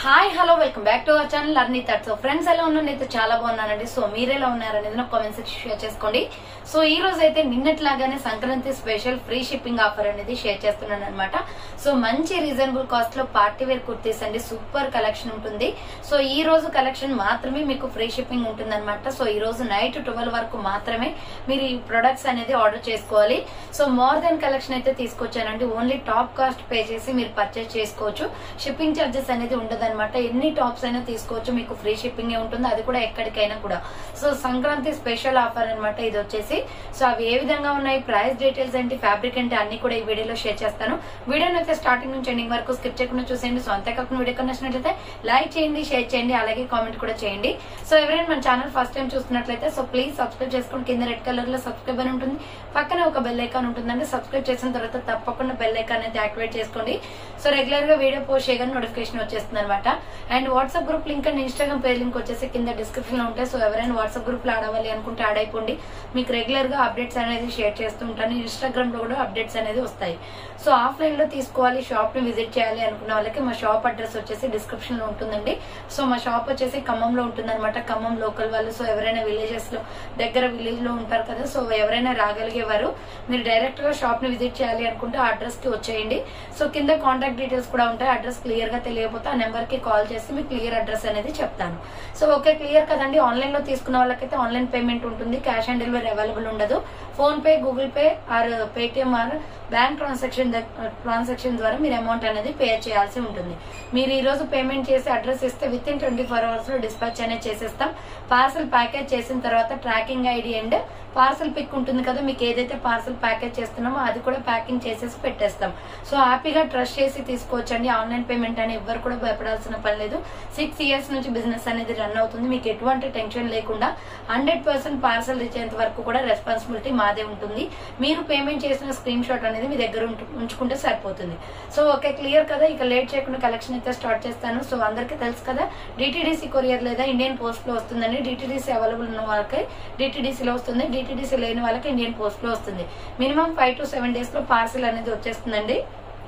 hi hello welcome back to our channel అర్నీ థర్డ్ so friends ఎలా ఉన్నారు నేనైతే చాలా బాగున్నానండి సో మీరు ఎలా ఉన్నారనేది నాకు కామెంట్ సెక్షన్ షేర్ చేసుకోండి సో ఈ రోజు అయితే నిన్నట్లాగానే Sankranti special free shipping offer అనేది షేర్ చేస్తున్నాను అనమాట సో మంచి రీజనబుల్ కాస్ట్ లో పార్టీ వేర్ కుర్తీస్ అండి సూపర్ కలెక్షన్ ఉంటుంది సో ఈ రోజు కలెక్షన్ మాత్రమే మీకు ఫ్రీ షిప్పింగ్ ఉంటుంది అనమాట సో ఈ రోజు నైట్ ట్వెల్వ్ వరకు మాత్రమే మీరు ఈ ప్రొడక్ట్స్ అనేది ఆర్డర్ చేసుకోవాలి సో మోర్ దెన్ కలెక్షన్ అయితే తీసుకొచ్చానండి ఓన్లీ టాప్ కాస్ట్ పే చేసి మీరు పర్చేస్ చేసుకోవచ్చు షిప్పింగ్ ఛార్జెస్ అనేది ఉండదు అనమాట ఎన్ని టాప్స్ అయినా తీసుకోవచ్చు మీకు ఫ్రీ షిప్పింగ్ ఉంటుంది అది కూడా ఎక్కడికైనా కూడా సో సంక్రాంతి స్పెషల్ ఆఫర్ అన్నమాట ఇది వచ్చేసి సో అవి ఏ విధంగా ఉన్నాయి ప్రైస్ డీటెయిల్స్ ఏంటి ఫ్యాబ్రిక్ ఏంటి అన్ని కూడా ఈ వీడియోలో షేర్ చేస్తాను వీడియోని అయితే స్టార్టింగ్ నుంచి ఎండింగ్ వరకు స్కిప్ చేయకుండా చూసేయండి సో అంతేకాకుండా వీడియో నచ్చినట్లయితే లైక్ చేయండి షేర్ చేయండి అలాగే కామెంట్ కూడా చేయండి సో ఎవరైనా మన ఛానల్ ఫస్ట్ టైం చూస్తున్నట్లయితే సో ప్లీజ్ సబ్స్క్రైబ్ చేసుకోండి కింద రెడ్ కలర్ లో సబ్స్క్రైబ్ అని ఉంటుంది పక్కన ఒక బెల్ ఐకాన్ ఉంటుందండి సబ్స్క్రైబ్ చేసిన తర్వాత తప్పకుండా బెల్ ఐకాన్ అయితే యాక్టివేట్ చేసుకోండి సో రెగ్యులర్ గా వీడియో పోస్ట్ చేయగానే నోటిఫికేషన్ వచ్చేస్తుంది అనమాట and WhatsApp group link and Instagram page link వచ్చేసి కింద డిస్క్రిప్షన్ లో ఉంటాయి సో ఎవరైనా వాట్సాప్ గ్రూప్ లో ఆడవాలి అనుకుంటే యాడ్ అయిపోండి మీకు రెగ్యులర్ గా అప్డేట్స్ అనేది షేర్ చేస్తూ ఉంటాను ఇన్స్టాగ్రామ్ లో కూడా అప్డేట్స్ అనేది వస్తాయి సో ఆఫ్లైన్ లో తీసుకోవాలి షాప్ ని విజిట్ చేయాలి అనుకున్న వాళ్ళకి మా షాప్ అడ్రస్ వచ్చేసి డిస్క్రిప్షన్ లో ఉంటుందండి సో మా షాప్ వచ్చేసి ఖమ్మంలో ఉంటుంది అనమాట ఖమ్మం లోకల్ వాళ్ళు సో ఎవరైనా విలేజెస్ లో దగ్గర విలేజ్ లో ఉంటారు కదా సో ఎవరైనా రాగలిగేవారు మీరు డైరెక్ట్ గా షాప్ ని విజిట్ చేయాలి అనుకుంటే ఆ అడ్రస్ కి వచ్చేయండి సో కింద కాంటాక్ట్ డీటెయిల్స్ కూడా ఉంటాయి అడ్రస్ క్లియర్ గా తెలియకపోతే ఆ నెంబర్ కి కాల్ చేసి మీకు క్లియర్ అడ్రస్ అనేది చెప్తాను సో ఓకే క్లియర్ కదండి ఆన్లైన్ లో తీసుకున్న వాళ్ళకైతే ఆన్లైన్ పేమెంట్ ఉంటుంది క్యాష్ ఆన్ డెలివరీ అవైలబుల్ ఉండదు PhonePe Google pay or Paytm or bank transaction transaction ద్వారా మీరు అమౌంట్ అనేది పే చేయాల్సి ఉంటుంది మీరు ఈ రోజు పేమెంట్ చేసి అడ్రస్ ఇస్తే within twenty four hours లో డిస్పాచ్ అనేది చేసేస్తాం పార్సల్ ప్యాకేజ్ చేసిన తర్వాత tracking ID and parcel pick ఉంటుంది కదా మీకు ఏదైతే పార్సల్ ప్యాకేజ్ చేస్తున్నామో అది కూడా ప్యాకింగ్ చేసేసి పెట్టేస్తాం సో హ్యాపీగా ట్రస్ట్ చేసి తీసుకోవచ్చండి ఆన్లైన్ పేమెంట్ అని ఎవ్వరు కూడా భయపడాల్సిన పని లేదు సిక్స్ ఇయర్స్ నుంచి బిజినెస్ అనేది రన్ అవుతుంది మీకు ఎటువంటి టెన్షన్ లేకుండా హండ్రెడ్ పర్సెంట్ పార్సల్ రీచ్ అయ్యేంత వరకు కూడా రెస్పాన్సిబిలిటీ మాదే ఉంటుంది మీరు పేమెంట్ చేసిన స్క్రీన్ షాట్ అనేది మీ దగ్గర ఉంటు- ఉంచుకుంటే సరిపోతుంది సో ఓకే క్లియర్ కదా ఇక లేట్ చేయకుండా కలెక్షన్ అయితే స్టార్ట్ చేస్తాను సో అందరికీ తెలుసు కదా డిటిడిసి కొరియర్ లేదా ఇండియన్ పోస్ట్ లో వస్తుందండి డిటిడిసి అవైలబుల్ ఉన్న వాళ్ళకి డిటిడిసి లో వస్తుంది డిటిడిసి లేని వాళ్ళకి ఇండియన్ పోస్ట్ లో వస్తుంది minimum five to seven days లో పార్సిల్ అనేది వచ్చేస్తుందండి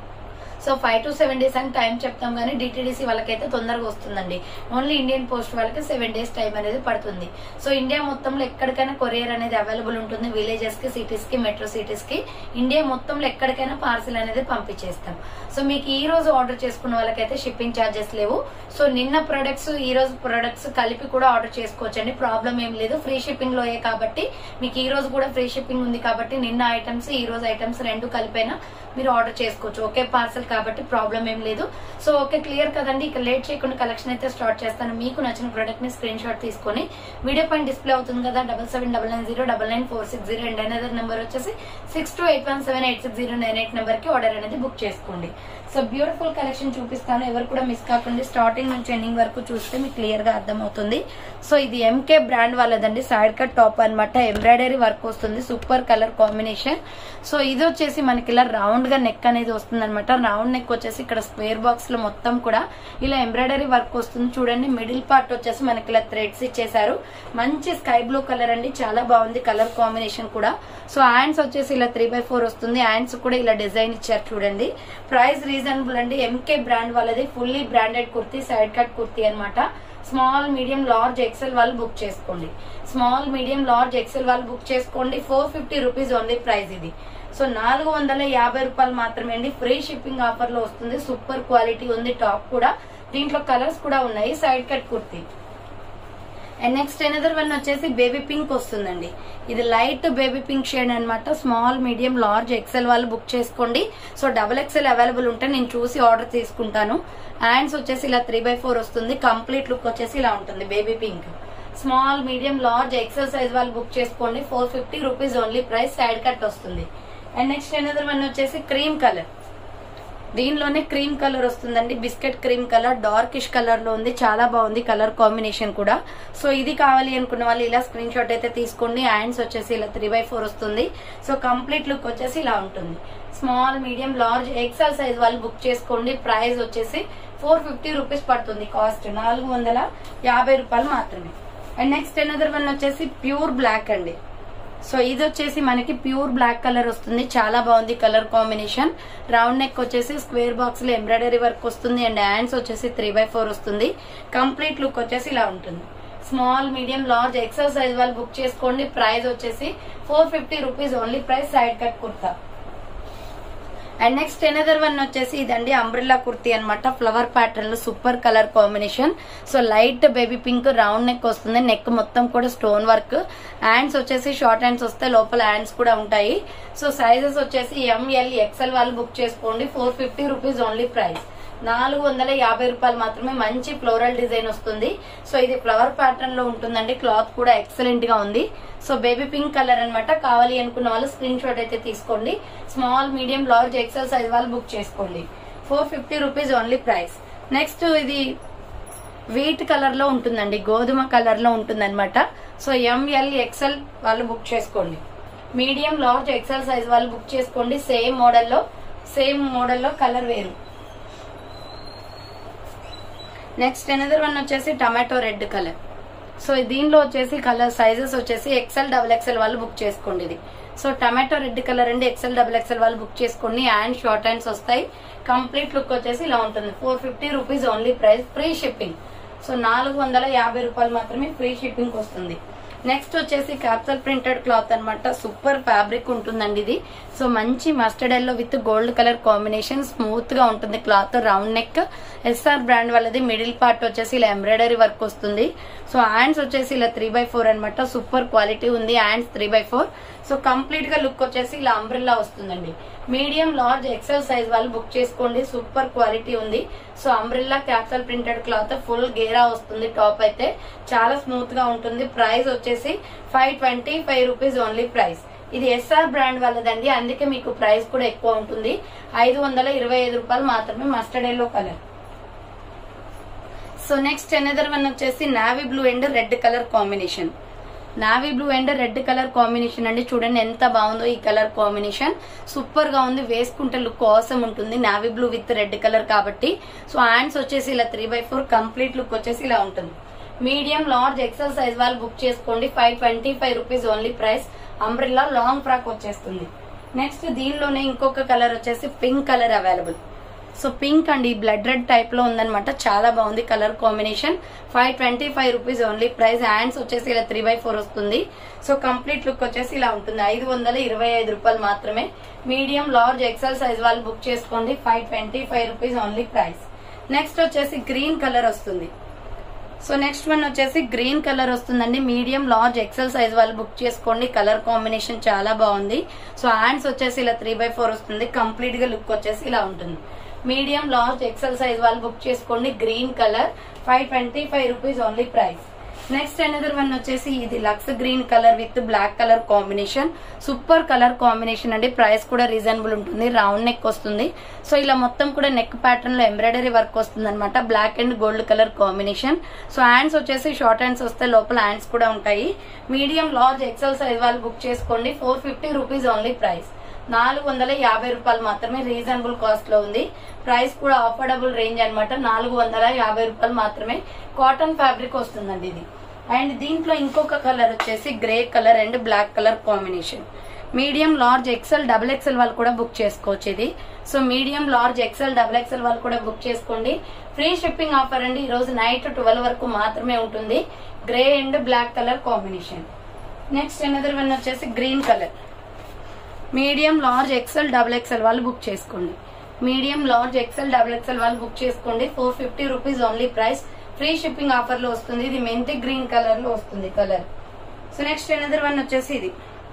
so five to seven days అని టైం చెప్తాం కానీ డిటిడిసి వాళ్ళకైతే తొందరగా వస్తుందండి ఓన్లీ ఇండియన్ పోస్ట్ వాళ్ళకి సెవెన్ డేస్ టైం అనేది పడుతుంది సో ఇండియా మొత్తంలో ఎక్కడికైనా కొరియర్ అనేది అవైలబుల్ ఉంటుంది విలేజెస్ కి సిటీస్ కి మెట్రో సిటీస్ కి ఇండియా మొత్తంలో ఎక్కడికైనా పార్సిల్ అనేది పంపించేస్తాం సో మీకు ఈ రోజు ఆర్డర్ చేసుకున్న వాళ్ళకైతే షిప్పింగ్ ఛార్జెస్ లేవు సో నిన్న ప్రొడక్ట్స్ ఈ రోజు ప్రొడక్ట్స్ కలిపి కూడా ఆర్డర్ చేసుకోవచ్చండి ప్రాబ్లం ఏం లేదు ఫ్రీ షిప్పింగ్ లోయే కాబట్టి మీకు ఈ రోజు కూడా ఫ్రీ షిప్పింగ్ ఉంది కాబట్టి నిన్న ఐటమ్స్ ఈ రోజు ఐటమ్స్ రెండు కలిపైనా మీరు ఆర్డర్ చేసుకోవచ్చు ఒకే పార్సల్ కాబట్టి ప్రాబ్లం ఏం లేదు సో ఓకే క్లియర్ కదండి ఇక లేట్ చేయకుండా కలెక్షన్ అయితే స్టార్ట్ చేస్తాను మీకు నచ్చిన ప్రోడక్ట్ ని స్క్రీన్ షాట్ తీసుకొని వీడియో పైన డిస్ప్లే అవుతుంది కదా double seven double nine zero double nine four six zero and another number వచ్చేసి six two eight one seven eight six zero nine eight number కి ఆర్డర్ అనేది బుక్ చేసుకోండి so beautiful collection చూపిస్తాను ఎవరు కూడా మిస్ కాకుండా స్టార్టింగ్ నుంచి ending వరకు చూస్తే మీకు క్లియర్ గా అర్థమవుతుంది సో ఇది ఎంకే బ్రాండ్ వాళ్ళదండి సైడ్ కట్ టాప్ అన్నమాట ఎంబ్రాయిడరీ వర్క్ వస్తుంది సూపర్ కలర్ కాంబినేషన్ సో ఇది వచ్చేసి మనకి ఇలా రౌండ్ గా నెక్ అనేది వస్తుంది అనమాట రౌండ్ నెక్ వచ్చేసి ఇక్కడ స్క్వేర్ బాక్స్ లో మొత్తం కూడా ఇలా ఎంబ్రాయిడరీ వర్క్ వస్తుంది చూడండి మిడిల్ పార్ట్ వచ్చేసి మనకి ఇలా థ్రెడ్స్ ఇచ్చేసారు మంచి స్కై బ్లూ కలర్ అండి చాలా బాగుంది కలర్ కాంబినేషన్ కూడా సో హ్యాండ్స్ వచ్చేసి ఇలా త్రీ బై ఫోర్ వస్తుంది హ్యాండ్స్ కూడా ఇలా డిజైన్ ఇచ్చారు చూడండి ప్రైస్ రీజనబుల్ అండి ఎంకే బ్రాండ్ వాళ్ళది fully branded kurti side cut kurti అన్నమాట స్మాల్ మీడియం లార్జ్ ఎక్సెల్ వాళ్ళు బుక్ చేసుకోండి స్మాల్ మీడియం లార్జ్ ఎక్సెల్ వాళ్ళు బుక్ చేసుకోండి four fifty rupees only price ఇది సో నాలుగు వందల యాభై రూపాయలు మాత్రమే అండి ఫ్రీ షిప్పింగ్ ఆఫర్ లో వస్తుంది సూపర్ క్వాలిటీ ఉంది టాప్ కూడా దీంట్లో కలర్స్ కూడా ఉన్నాయి side cut kurti and next another one వచ్చేసి బేబీ పింక్ వస్తుందండి ఇది లైట్ బేబీ పింక్ షేడ్ అన్నమాట స్మాల్ మీడియం లార్జ్ ఎక్సెల్ వాళ్ళు బుక్ చేసుకోండి సో డబుల్ ఎక్సెల్ అవైలబుల్ ఉంటే నేను చూసి ఆర్డర్ తీసుకుంటాను హ్యాండ్స్ వచ్చేసి ఇలా త్రీ బై ఫోర్ వస్తుంది కంప్లీట్ లుక్ వచ్చేసి ఇలా ఉంటుంది baby pink small medium large XL size వాళ్ళు బుక్ చేసుకోండి four fifty rupees only price side cut వస్తుంది అండ్ నెక్స్ట్ ఎనదర్ వన్ వచ్చేసి క్రీమ్ కలర్ దీనిలోనే క్రీమ్ కలర్ వస్తుందండి biscuit cream colour darkish colour లో ఉంది చాలా బాగుంది కలర్ కాంబినేషన్ కూడా సో ఇది కావాలి అనుకున్న వాళ్ళు ఇలా స్క్రీన్ షాట్ అయితే తీసుకోండి హ్యాండ్స్ వచ్చేసి ఇలా త్రీ బై ఫోర్ వస్తుంది సో కంప్లీట్ లుక్ వచ్చేసి ఇలా ఉంటుంది small medium large XL size వాళ్ళు బుక్ చేసుకోండి ప్రైస్ వచ్చేసి ఫోర్ ఫిఫ్టీ రూపీస్ పడుతుంది కాస్ట్ నాలుగు వందల యాభై రూపాయలు మాత్రమే అండ్ నెక్స్ట్ ఎనదర్ వన్ వచ్చేసి ప్యూర్ బ్లాక్ అండి సో ఇది వచ్చేసి మనకి ప్యూర్ బ్లాక్ కలర్ వస్తుంది చాలా బాగుంది కలర్ కాంబినేషన్ రౌండ్ నెక్ వచ్చేసి స్క్వేర్ బాక్స్ లో ఎంబ్రాయిడరీ వర్క్ వస్తుంది అండ్ హ్యాండ్స్ వచ్చేసి త్రీ బై ఫోర్ వస్తుంది కంప్లీట్ లుక్ వచ్చేసి ఇలా ఉంటుంది small medium large XL size వాళ్ళు బుక్ చేసుకోండి ప్రైస్ వచ్చేసి four fifty rupees only price side cut kurta and next another one వచ్చేసి ఇదండి అంబ్రిల్లా కుర్తీ అన్నమాట ఫ్లవర్ ప్యాటర్న్ లో super colour combination so light baby pink round neck వస్తుంది నెక్ మొత్తం కూడా స్టోన్ వర్క్ హ్యాండ్స్ వచ్చేసి షార్ట్ హ్యాండ్స్ వస్తే లోపల హ్యాండ్స్ కూడా ఉంటాయి సో సైజెస్ వచ్చేసి ఎంఎల్ ఎక్సెల్ వాళ్ళు బుక్ చేసుకోండి four fifty rupees only price నాలుగు వందల యాభై రూపాయలు మాత్రమే మంచి ఫ్లోరల్ డిజైన్ వస్తుంది సో ఇది ఫ్లవర్ ప్యాటర్న్ లో ఉంటుందండి క్లాత్ కూడా ఎక్సలెంట్ గా ఉంది సో బేబీ పింక్ కలర్ అన్నమాట కావాలి అనుకున్న వాళ్ళు స్క్రీన్ షాట్ అయితే తీసుకోండి small medium large XL size వాళ్ళు బుక్ చేసుకోండి four fifty rupees only price next ఇది వీట్ కలర్ లో ఉంటుందండి గోధుమ కలర్ లో ఉంటుంది సో ఎంఎల్ ఎక్సెల్ వాళ్ళు బుక్ చేసుకోండి మీడియం లార్జ్ ఎక్సెల్ సైజ్ వాళ్ళు బుక్ చేసుకోండి సేమ్ మోడల్లో సేమ్ మోడల్లో కలర్ వేరు నెక్స్ట్ ఎనదర్ వన్ వచ్చేసి టమాటో రెడ్ కలర్ సో దీనిలో వచ్చేసి కలర్ సైజెస్ వచ్చేసి ఎక్సెల్ డబుల్ ఎక్సెల్ వాళ్ళు బుక్ చేసుకోండి ఇది సో టమాటో రెడ్ కలర్ అండి ఎక్సెల్ డబుల్ ఎక్సెల్ వాళ్ళు బుక్ చేసుకోండి హ్యాండ్ షార్ట్ హ్యాండ్స్ వస్తాయి కంప్లీట్ లుక్ వచ్చేసి ఇలా ఉంటుంది four fifty rupees only price free shipping so నాలుగు వందల యాభై రూపాయలు మాత్రమే ఫ్రీ షిప్పింగ్ వస్తుంది నెక్స్ట్ వచ్చేసి క్యాప్సల్ ప్రింటెడ్ క్లాత్ అన్నమాట సూపర్ ఫ్యాబ్రిక్ ఉంటుందండి ఇది సో మంచి mustard yellow with gold colour combination smooth గా ఉంటుంది cloth round neck SR brand వాళ్ళది మిడిల్ పార్ట్ వచ్చేసి ఇలా ఎంబ్రాయిడరీ వర్క్ వస్తుంది సో హ్యాండ్స్ వచ్చేసి ఇలా త్రీ బై ఫోర్ అనమాట సూపర్ క్వాలిటీ ఉంది hands three by four so complete గా లుక్ వచ్చేసి ఇలా అంబ్రిల్లా వస్తుందండి మీడియం లార్జ్ ఎక్సెల్ సైజ్ వాళ్ళు బుక్ చేసుకోండి సూపర్ క్వాలిటీ ఉంది so umbrella capsule printed cloth full గేరా వస్తుంది టాప్ అయితే చాలా స్మూత్ గా ఉంటుంది ప్రైస్ వచ్చేసి five twenty five rupees only price ఇది ఎస్ఆర్ బ్రాండ్ వాళ్ళదండి అందుకే మీకు ప్రైస్ కూడా ఎక్కువ ఉంటుంది ఐదు వందల ఇరవై ఐదు రూపాయలు మాత్రమే mustard yellow colour so next another one వచ్చేసి navy blue and red colour combination navy blue and red colour combination అండి చూడండి ఎంత బాగుందో ఈ కలర్ కాంబినేషన్ సూపర్ గా ఉంది వేసుకుంటే లుక్ అవసరం ఉంటుంది navy blue with red colour కాబట్టి సో హ్యాండ్స్ వచ్చేసి ఇలా three by four complete look వచ్చేసి ఇలా ఉంటుంది మీడియం లార్జ్ ఎక్సెల్ సైజ్ వాళ్ళు బుక్ చేసుకోండి five twenty five rupees only price umbrella long frock వచ్చేస్తుంది నెక్స్ట్ దీనిలోనే ఇంకొక కలర్ వచ్చేసి pink colour available so pink అండి బ్లడ్ రెడ్ టైప్ లో ఉందన్నమాట చాలా బాగుంది colour combination five twenty five rupees only price hands వచ్చేసి ఇలా త్రీ బై ఫోర్ వస్తుంది సో కంప్లీట్ లుక్ వచ్చేసి ఇలా ఉంటుంది ఐదు వందల ఇరవై ఐదు రూపాయలు మాత్రమే మీడియం లార్జ్ ఎక్సెల్ సైజ్ వాళ్ళు బుక్ చేసుకోండి five twenty five rupees only price next వచ్చేసి గ్రీన్ కలర్ వస్తుంది సో నెక్స్ట్ వన్ వచ్చేసి గ్రీన్ కలర్ వస్తుందండి మీడియం లార్జ్ ఎక్సెల్ సైజ్ వాళ్ళు బుక్ చేసుకోండి కలర్ కాంబినేషన్ చాలా బాగుంది సో హ్యాండ్స్ వచ్చేసి ఇలా త్రీ బై ఫోర్ వస్తుంది కంప్లీట్ గా లుక్ వచ్చేసి ఇలా ఉంటుంది మీడియం లార్జ్ ఎక్సెల్ సైజ్ వాళ్ళు బుక్ చేసుకోండి green colour five twenty five rupees only price next another one వచ్చేసి ఇది లక్స్ green colour with black colour combination super colour combination అండి ప్రైస్ కూడా రీజనబుల్ ఉంటుంది రౌండ్ నెక్ వస్తుంది సో ఇలా మొత్తం కూడా నెక్ ప్యాటర్న్ లో ఎంబ్రాయిడరీ వర్క్ వస్తుంది అనమాట black and gold colour combination so hands వచ్చేసి షార్ట్ హ్యాండ్స్ వస్తే లోపల హ్యాండ్స్ కూడా ఉంటాయి మీడియం లార్జ్ ఎక్సెల్ సైజ్ వాళ్ళు బుక్ చేసుకోండి four fifty rupees only price నాలుగు వందల యాభై రూపాయలు మాత్రమే రీజనబుల్ కాస్ట్ లో ఉంది ప్రైస్ కూడా అఫోర్డబుల్ రేంజ్ అనమాట నాలుగు వందల యాభై రూపాయలు మాత్రమే కాటన్ ఫ్యాబ్రిక్ వస్తుందండి ఇది అండ్ దీంట్లో ఇంకొక కలర్ వచ్చేసి grey colour and black colour combination medium large XL double XL వాళ్ళు కూడా బుక్ చేసుకోవచ్చు ఇది so medium large XL double XL వాళ్ళు కూడా బుక్ చేసుకోండి ఫ్రీ షిప్పింగ్ ఆఫర్ అండి ఈ రోజు నైట్ ట్వెల్వ్ వరకు మాత్రమే ఉంటుంది grey and black colour combination next another one వచ్చేసి green colour medium large XL double XL వాళ్ళు బుక్ చేసుకోండి medium large XL double XL వాళ్ళు బుక్ చేసుకోండి four fifty rupees only price free shipping offer లో వస్తుంది ఇది మెంతి గ్రీన్ కలర్ లో వస్తుంది colour so next another one వచ్చేసి ఇది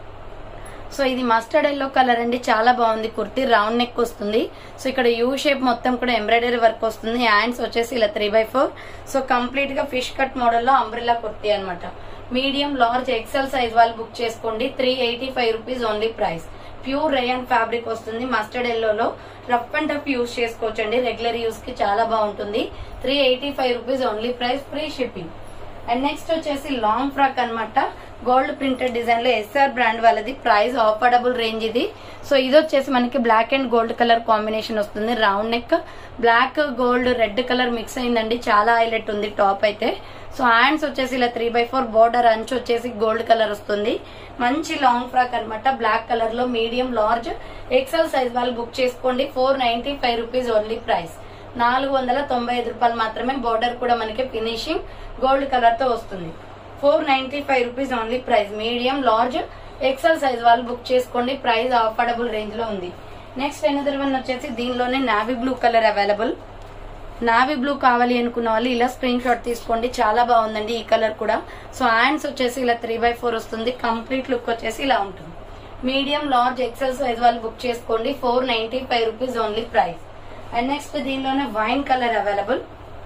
సో ఇది మస్టర్డ్ ఎల్లో కలర్ అండి చాలా బాగుంది కుర్తీ రౌండ్ నెక్ వస్తుంది సో ఇక్కడ యూ షేప్ మొత్తం కూడా ఎంబ్రాయిడరీ వర్క్ వస్తుంది హ్యాండ్స్ వచ్చేసి ఇలా three by four so complete గా ఫిష్ కట్ మోడల్ లో అంబ్రిల్లా కుర్తీ అనమాట మీడియం లార్జ్ ఎక్సెల్ సైజ్ వాళ్ళు బుక్ చేసుకోండి three eighty five rupees only price pure rayon fabric వస్తుంది మస్టర్డ్ ఎల్లోలో రఫ్ అండ్ టఫ్ యూస్ చేసుకోవచ్చండి రెగ్యులర్ యూస్ కి చాలా బాగుంటుంది three eighty five rupees only price free shipping and next వచ్చేసి long frock అన్నమాట గోల్డ్ ప్రింటెడ్ డిజైన్ లో SR brand వాళ్ళది ప్రైస్ ఆఫర్డబుల్ రేంజ్ ఇది సో ఇది వచ్చేసి మనకి black and gold colour combination వస్తుంది round neck black gold red colour mix అయిందండి చాలా హైలైట్ ఉంది టాప్ అయితే సో హ్యాండ్స్ వచ్చేసి ఇలా త్రీ బై ఫోర్ బోర్డర్ అంచు వచ్చేసి గోల్డ్ కలర్ వస్తుంది మంచి లాంగ్ ఫ్రాక్ అన్నమాట బ్లాక్ కలర్ లో మీడియం లార్జ్ ఎక్సెల్ సైజ్ వాళ్ళు బుక్ చేసుకోండి four ninety five rupees only price నాలుగు వందల తొంభై ఐదు రూపాయలు మాత్రమే బోర్డర్ కూడా మనకి ఫినిషింగ్ గోల్డ్ కలర్ తో వస్తుంది four ninety five rupees only price medium large XL size వాళ్ళు బుక్ చేసుకోండి ప్రైస్ అఫోర్డబుల్ రేంజ్ లో ఉంది నెక్స్ట్ ఎనదర్ వన్ వచ్చేసి దీనిలోనే navy blue colour available navy blue కావాలి అనుకున్న వాళ్ళు ఇలా స్క్రీన్ షాట్ తీసుకోండి చాలా బాగుందండి ఈ కలర్ కూడా సో హ్యాండ్స్ వచ్చేసి ఇలా త్రీ బై ఫోర్ వస్తుంది కంప్లీట్ లుక్ వచ్చేసి ఇలా ఉంటుంది మీడియం లార్జ్ ఎక్సెల్ సైజ్ వాళ్ళు బుక్ చేసుకోండి four ninety five rupees only price and next దీనిలోనే wine colour available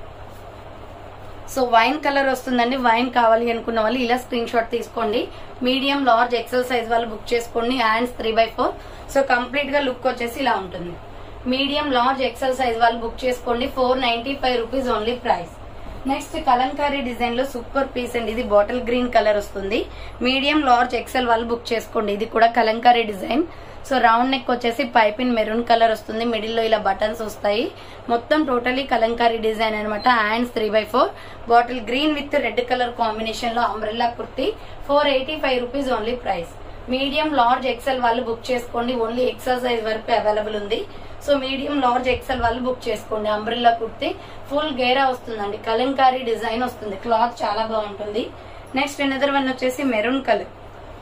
so wine colour వస్తుందండి వైన్ కావాలి అనుకున్న వాళ్ళు ఇలా స్క్రీన్ షాట్ తీసుకోండి మీడియం లార్జ్ ఎక్సెల్ సైజ్ వాళ్ళు బుక్ చేసుకోండి hands three by four so complete గా లుక్ వచ్చేసి ఇలా ఉంటుంది మీడియం లార్జ్ ఎక్సెల్ సైజ్ వాళ్ళు బుక్ చేసుకోండి four ninety five rupees only price next Kalamkari design లో సూపర్ పీస్ అండి ఇది బాటిల్ గ్రీన్ కలర్ వస్తుంది మీడియం లార్జ్ ఎక్సెల్ వాళ్ళు బుక్ చేసుకోండి ఇది కూడా Kalamkari design so round neck వచ్చేసి పైపిన్ మెరూన్ కలర్ వస్తుంది మిడిల్ లో ఇలా బటన్స్ వస్తాయి మొత్తం టోటలీ కలంకారీ డిజైన్ అనమాట hands three by four bottle green with red colour combination లో umbrella kurti four eighty five rupees only price medium large XL వాళ్ళు book చేసుకోండి ఓన్లీ ఎక్సెల్ సైజ్ వరకు అవైలబుల్ ఉంది సో మీడియం లార్జ్ ఎక్సెల్ వాళ్ళు book చేసుకోండి umbrella kurti full గేరా వస్తుందండి Kalamkari design వస్తుంది క్లాత్ చాలా బాగుంటుంది నెక్స్ట్ ఎనదర్ వన్ వచ్చేసి మెరూన్ కలర్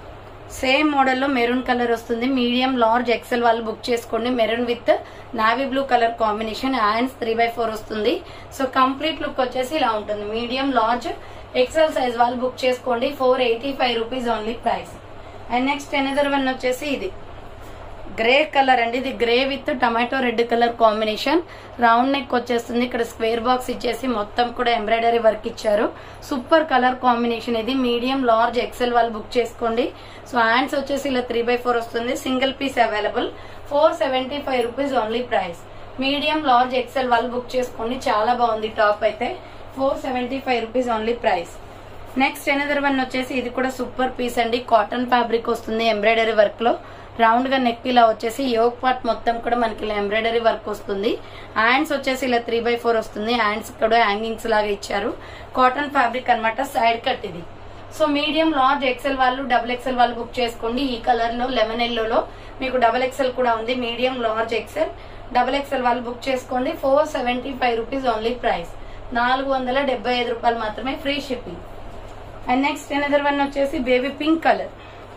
సేమ్ మోడల్లో మెరూన్ కలర్ వస్తుంది మీడియం లార్జ్ ఎక్సెల్ వాళ్ళు బుక్ చేసుకోండి maroon with navy blue colour combination hands three by four వస్తుంది సో కంప్లీట్ లుక్ వచ్చేసి ఇలా ఉంటుంది మీడియం లార్జ్ ఎక్సెల్ సైజ్ వాళ్ళు బుక్ చేసుకోండి four eighty five rupees only price and next another one వచ్చేసి ఇది గ్రే కలర్ అండి ఇది grey with tomato red colour combination round neck వచ్చేస్తుంది ఇక్కడ స్క్వేర్ బాక్స్ ఇచ్చేసి మొత్తం కూడా ఎంబ్రాయిడరీ వర్క్ ఇచ్చారు సూపర్ కలర్ కాంబినేషన్ ఇది మీడియం లార్జ్ ఎక్సెల్ వాళ్ళు బుక్ చేసుకోండి సో హ్యాండ్స్ వచ్చేసి ఇలా త్రీ బై ఫోర్ వస్తుంది single piece available four seventy five rupees only price medium large XL వాళ్ళు బుక్ చేసుకోండి చాలా బాగుంది టాప్ అయితే four seventy five rupees only price next another one వచ్చేసి ఇది కూడా సూపర్ పీస్ అండి కాటన్ ఫ్యాబ్రిక్ వస్తుంది ఎంబ్రాయిడరీ వర్క్ లో రౌండ్ గా నెక్ ఇలా వచ్చేసి యోగ్ పార్ట్ మొత్తం కూడా మనకి ఇలా ఎంబ్రాయిడరీ వర్క్ వస్తుంది హ్యాండ్స్ వచ్చేసి ఇలా త్రీ బై ఫోర్ వస్తుంది హ్యాండ్స్ కూడా హ్యాంగింగ్స్ లాగా ఇచ్చారు కాటన్ ఫ్యాబ్రిక్ అన్నమాట సైడ్ కట్ ఇది సో మీడియం లార్జ్ ఎక్సెల్ వాళ్ళు డబుల్ ఎక్సెల్ వాళ్ళు బుక్ చేసుకోండి ఈ కలర్ లో లెమన్ ఎల్లోలో మీకు డబుల్ ఎక్సెల్ కూడా ఉంది medium large XL double XL వాళ్ళు బుక్ చేసుకోండి four seventy five rupees only price నాలుగు వందల డెబ్బై ఐదు రూపాయలు మాత్రమే free shipping and next another one వచ్చేసి బేబీ పింక్ కలర్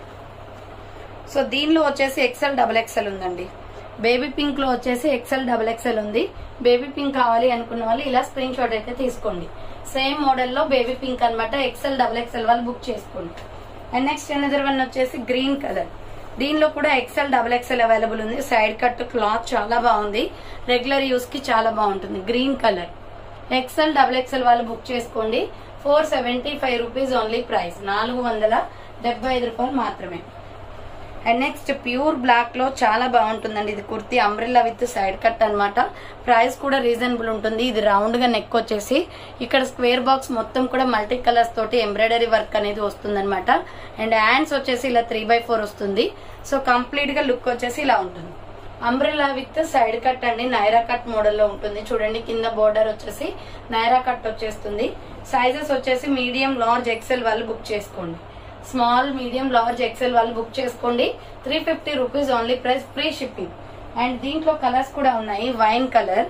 సో దీనిలో వచ్చేసి ఎక్సెల్ డబుల్ ఎక్సెల్ ఉందండి బేబీ పింక్ లో వచ్చేసి ఎక్సెల్ డబుల్ ఎక్సెల్ ఉంది బేబీ పింక్ కావాలి అనుకున్న వాళ్ళు ఇలా స్క్రీన్ షాట్ అయితే తీసుకోండి సేమ్ మోడల్ లో బేబీ పింక్ అన్నమాట ఎక్సెల్ డబుల్ ఎక్సెల్ వాళ్ళు బుక్ చేసుకోండి అండ్ నెక్స్ట్ ఎనదర్ వన్ వచ్చేసి గ్రీన్ కలర్ దీనిలో కూడా ఎక్సెల్ డబుల్ ఎక్సెల్ అవైలబుల్ ఉంది సైడ్ కట్ క్లాత్ చాలా బాగుంది రెగ్యులర్ యూస్ కి చాలా బాగుంటుంది green colour XL double XL వాళ్ళు బుక్ చేసుకోండి four seventy five rupees only price నాలుగు వందల డెబ్బై ఐదు రూపాయలు మాత్రమే అండ్ నెక్స్ట్ ప్యూర్ బ్లాక్ లో చాలా బాగుంటుందండి ఇది kurti umbrella with side cut అన్నమాట ప్రైస్ కూడా రీజనబుల్ ఉంటుంది ఇది రౌండ్ గా నెక్ వచ్చేసి ఇక్కడ స్క్వేర్ బాక్స్ మొత్తం కూడా మల్టీ కలర్స్ తోటి ఎంబ్రాయిడరీ వర్క్ అనేది వస్తుందన్నమాట అండ్ హ్యాండ్స్ వచ్చేసి ఇలా త్రీ బై ఫోర్ వస్తుంది సో కంప్లీట్ గా లుక్ వచ్చేసి ఇలా ఉంటుంది అంబ్రిల్లా విత్ సైడ్ కట్ అండి నైరా కట్ మోడల్ లో ఉంటుంది చూడండి కింద బోర్డర్ వచ్చేసి నైరా కట్ వచ్చేస్తుంది సైజెస్ వచ్చేసి మీడియం లార్జ్ ఎక్సెల్ వాళ్ళు బుక్ చేసుకోండి స్మాల్ మీడియం లార్జ్ ఎక్సెల్ వాళ్ళు బుక్ చేసుకోండి three fifty rupees only price free shipping and దీంట్లో కలర్స్ కూడా ఉన్నాయి wine colour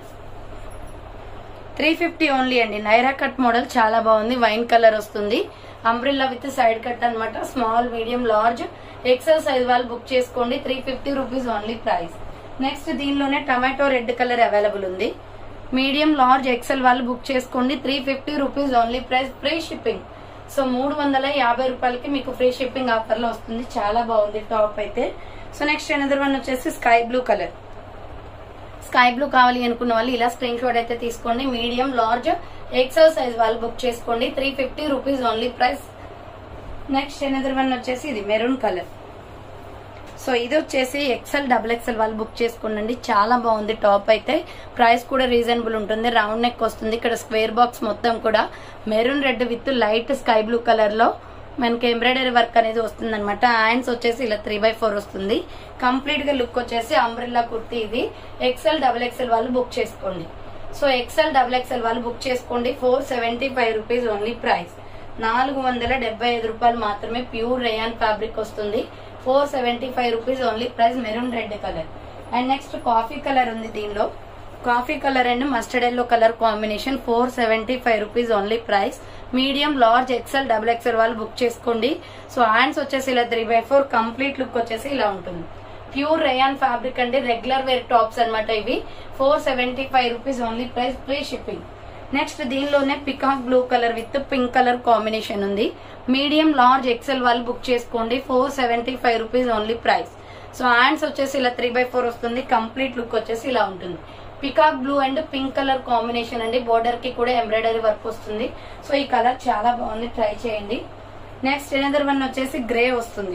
three fifty only అండి నైరా కట్ మోడల్ చాలా బాగుంది వైన్ కలర్ వస్తుంది అంబ్రిల్లా విత్ సైడ్ కట్ అన్నమాట small medium large XL size వాళ్ళు బుక్ చేసుకోండి three fifty rupees only price next దీనిలోనే టమాటో రెడ్ కలర్ అవైలబుల్ ఉంది మీడియం లార్జ్ ఎక్సెల్ వాళ్ళు బుక్ చేసుకోండి three fifty rupees only price free shipping so మూడు వందల యాభై రూపాయలకి మీకు ఫ్రీ షిప్పింగ్ ఆఫర్ లో వస్తుంది చాలా బాగుంది టాప్ అయితే సో నెక్స్ట్ ఎనదర్ వన్ వచ్చేసి sky blue colour sky blue కావాలి అనుకున్న వాళ్ళు ఇలా స్క్రీన్ షాట్ అయితే తీసుకోండి మీడియం లార్జ్ ఎక్సెల్ సైజ్ వాళ్ళు బుక్ చేసుకోండి three fifty rupees only price next another one వచ్చేసి ఇది మెరూన్ కలర్ సో ఇది వచ్చేసి ఎక్సెల్ డబుల్ ఎక్సెల్ వాళ్ళు బుక్ చేసుకోండి చాలా బాగుంది టాప్ అయితే ప్రైస్ కూడా రీజనబుల్ ఉంటుంది రౌండ్ నెక్ వస్తుంది ఇక్కడ స్క్వేర్ బాక్స్ మొత్తం కూడా maroon red with light sky blue colour లో మనకి ఎంబ్రాయిడరీ వర్క్ అనేది వస్తుంది అనమాట హ్యాండ్స్ వచ్చేసి ఇలా త్రీ బై ఫోర్ వస్తుంది కంప్లీట్ గా లుక్ వచ్చేసి అంబ్రెల్లా కుర్తీ ఇది ఎక్సెల్ డబుల్ ఎక్సెల్ వాళ్ళు బుక్ చేసుకోండి సో ఎక్సెల్ డబుల్ ఎక్సెల్ వాళ్ళు బుక్ చేసుకోండి four seventy five rupees only price నాలుగు వందల డెబ్బై ఐదు రూపాయలు మాత్రమే ప్యూర్ రేయాన్ ఫ్యాబ్రిక్ వస్తుంది four seventy five rupees only price maroon red colour and next coffee colour ఉంది దీనిలో coffee colour and mustard yellow colour combination four seventy five rupees only price medium large XL double XL వాళ్ళు book చేసుకోండి so hands వచ్చేసి ఇలా three by four complete look వచ్చేసి ఇలా ఉంటుంది pure rayon fabric అండి రెగ్యులర్ వేర్ టాప్స్ అన్నమాట ఇవి four seventy five rupees only price free shipping next దీనిలోనే peacock blue colour with pink colour combination ఉంది మీడియం లార్జ్ ఎక్సెల్ వాళ్ళు బుక్ చేసుకోండి four seventy five rupees only price so hands వచ్చేసి ఇలా three by four వస్తుంది complete look వచ్చేసి ఇలా ఉంటుంది peacock blue and pink colour combination అండి బోర్డర్ కి కూడా ఎంబ్రాయిడరీ వర్క్ వస్తుంది సో ఈ కలర్ చాలా బాగుంది ట్రై చేయండి నెక్స్ట్ ఎనదర్ వన్ వచ్చేసి గ్రే వస్తుంది